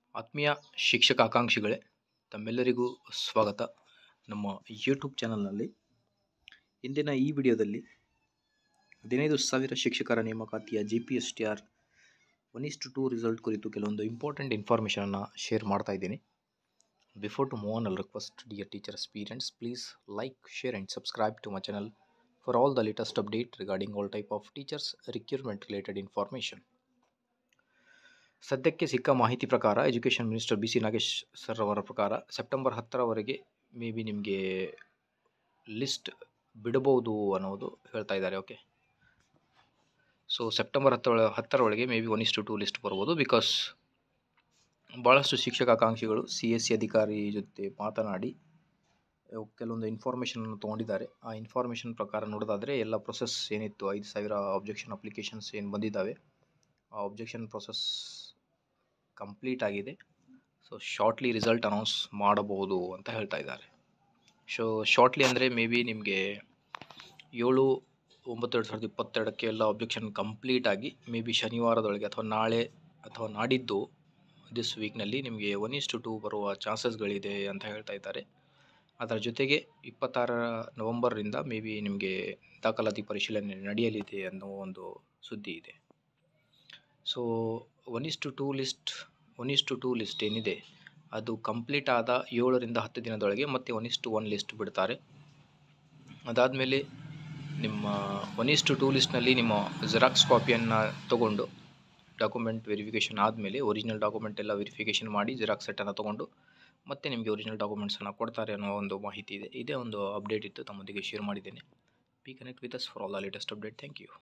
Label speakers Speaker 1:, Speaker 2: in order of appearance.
Speaker 1: ಆತ್ಮೀಯ ಶಿಕ್ಷಕ ಆಕಾಂಕ್ಷಿಗಳೇ ತಮ್ಮೆಲ್ಲರಿಗೂ ಸ್ವಾಗತ ನಮ್ಮ ಯೂಟ್ಯೂಬ್ ಚಾನಲ್ನಲ್ಲಿ ಇಂದಿನ ಈ ವಿಡಿಯೋದಲ್ಲಿ ಹದಿನೈದು ಸಾವಿರ ಶಿಕ್ಷಕರ ನೇಮಕಾತಿಯ G P S T R one is to two result ಕುರಿತು ಕೆಲವೊಂದು ಇಂಪಾರ್ಟೆಂಟ್ ಇನ್ಫಾರ್ಮೇಷನನ್ನು ಶೇರ್ ಮಾಡ್ತಾ ಇದ್ದೀನಿ before to move on all request dear teacher experience please like share and subscribe to my channel for all the latest update regarding all type of teachers recruitment related information ಸದ್ಯಕ್ಕೆ ಸಿಕ್ಕ ಮಾಹಿತಿ ಪ್ರಕಾರ education minister B C Nagesh sir ಅವರ ಪ್ರಕಾರ September ಹತ್ತರವರೆಗೆ maybe ನಿಮಗೆ list ಬಿಡಬಹುದು ಅನ್ನೋದು ಹೇಳ್ತಾ ಇದ್ದಾರೆ ಓಕೆ ಸೊ ಸೆಪ್ಟೆಂಬರ್ ಹತ್ತರ ಹತ್ತರ ಒಳಗೆ maybe one is to two list ಬರ್ಬೋದು ಬಿಕಾಸ್ ಭಾಳಷ್ಟು ಶಿಕ್ಷಕಾಕಾಂಕ್ಷಿಗಳು ಸಿ ಎಸ್ ಸಿ ಅಧಿಕಾರಿ ಜೊತೆ ಮಾತನಾಡಿ ಕೆಲವೊಂದು ಇನ್ಫಾರ್ಮೇಷನನ್ನು ತೊಗೊಂಡಿದ್ದಾರೆ ಆ ಇನ್ಫಾರ್ಮೇಷನ್ ಪ್ರಕಾರ ನೋಡೋದಾದರೆ ಎಲ್ಲ ಪ್ರೊಸೆಸ್ ಏನಿತ್ತು ಐದು ಸಾವಿರ ಅಬ್ಜೆಕ್ಷನ್ ಅಪ್ಲಿಕೇಶನ್ಸ್ ಏನು ಬಂದಿದ್ದಾವೆ ಆ ಅಬ್ಜೆಕ್ಷನ್ ಪ್ರೊಸೆಸ್ ಕಂಪ್ಲೀಟ್ ಆಗಿದೆ ಸೊ ಶಾರ್ಟ್ಲಿ ರಿಸಲ್ಟ್ ಅನೌನ್ಸ್ ಮಾಡಬಹುದು ಅಂತ ಹೇಳ್ತಾ ಇದ್ದಾರೆ ಸೊ ಶಾರ್ಟ್ಲಿ ಅಂದರೆ ಮೇ ಬಿ ನಿಮಗೆ ಏಳು ಒಂಬತ್ತು ಎರಡು ಸಾವಿರದ ಇಪ್ಪತ್ತೆರಡಕ್ಕೆ ಎಲ್ಲ ಅಬ್ಜೆಕ್ಷನ್ ಕಂಪ್ಲೀಟ್ ಆಗಿ ಮೇ ಬಿ ಶನಿವಾರದೊಳಗೆ ಅಥವಾ ನಾಳೆ ಅಥವಾ ನಾಡಿದ್ದು ದಿಸ್ ವೀಕ್ನಲ್ಲಿ ನಿಮಗೆ ಒನ್ ಇಸ್ ಟು ಟೂ ಬರುವ ಚಾನ್ಸಸ್ಗಳಿದೆ ಅಂತ ಹೇಳ್ತಾ ಇದ್ದಾರೆ ಅದರ ಜೊತೆಗೆ ಇಪ್ಪತ್ತಾರ ನವಂಬರ್ರಿಂದ ಮೇ ಬಿ ನಿಮಗೆ ದಾಖಲಾತಿ ಪರಿಶೀಲನೆ ನಡೆಯಲಿದೆ ಅನ್ನೋ ಒಂದು ಸುದ್ದಿ ಇದೆ so one is to two list one is to two list ಏನಿದೆ ಅದು ಕಂಪ್ಲೀಟ್ ಆದ ಏಳರಿಂದ ಹತ್ತು ದಿನದೊಳಗೆ ಮತ್ತೆ one is to one list ಬಿಡ್ತಾರೆ ಅದಾದಮೇಲೆ ನಿಮ್ಮ ಒನ್ ಇಸ್ ಟು ಟೂ ಲಿಸ್ಟ್ನಲ್ಲಿ ನಿಮ್ಮ ಜೆರಾಕ್ಸ್ ಕಾಪಿಯನ್ನು ತೊಗೊಂಡು ಡಾಕ್ಯುಮೆಂಟ್ ವೆರಿಫಿಕೇಷನ್ ಆದಮೇಲೆ ಒರಿಜಿನಲ್ ಡಾಕ್ಯುಮೆಂಟ್ ಎಲ್ಲ ವೆರಿಫಿಕೇಷನ್ ಮಾಡಿ ಜೆರಾಕ್ಸ್ ಸೆಟ್ಟನ್ನು ತೊಗೊಂಡು ಮತ್ತೆ ನಿಮಗೆ ಒರಿಜಿನಲ್ ಡಾಕ್ಯುಮೆಂಟ್ಸನ್ನು ಕೊಡ್ತಾರೆ ಅನ್ನೋ ಒಂದು ಮಾಹಿತಿ ಇದೆ ಇದೇ ಒಂದು ಅಪ್ಡೇಟ್ ಇತ್ತು ತಮ್ಮೊಂದಿಗೆ ಶೇರ್ ಮಾಡಿದ್ದೇನೆ be connect with us for all the latest update thank you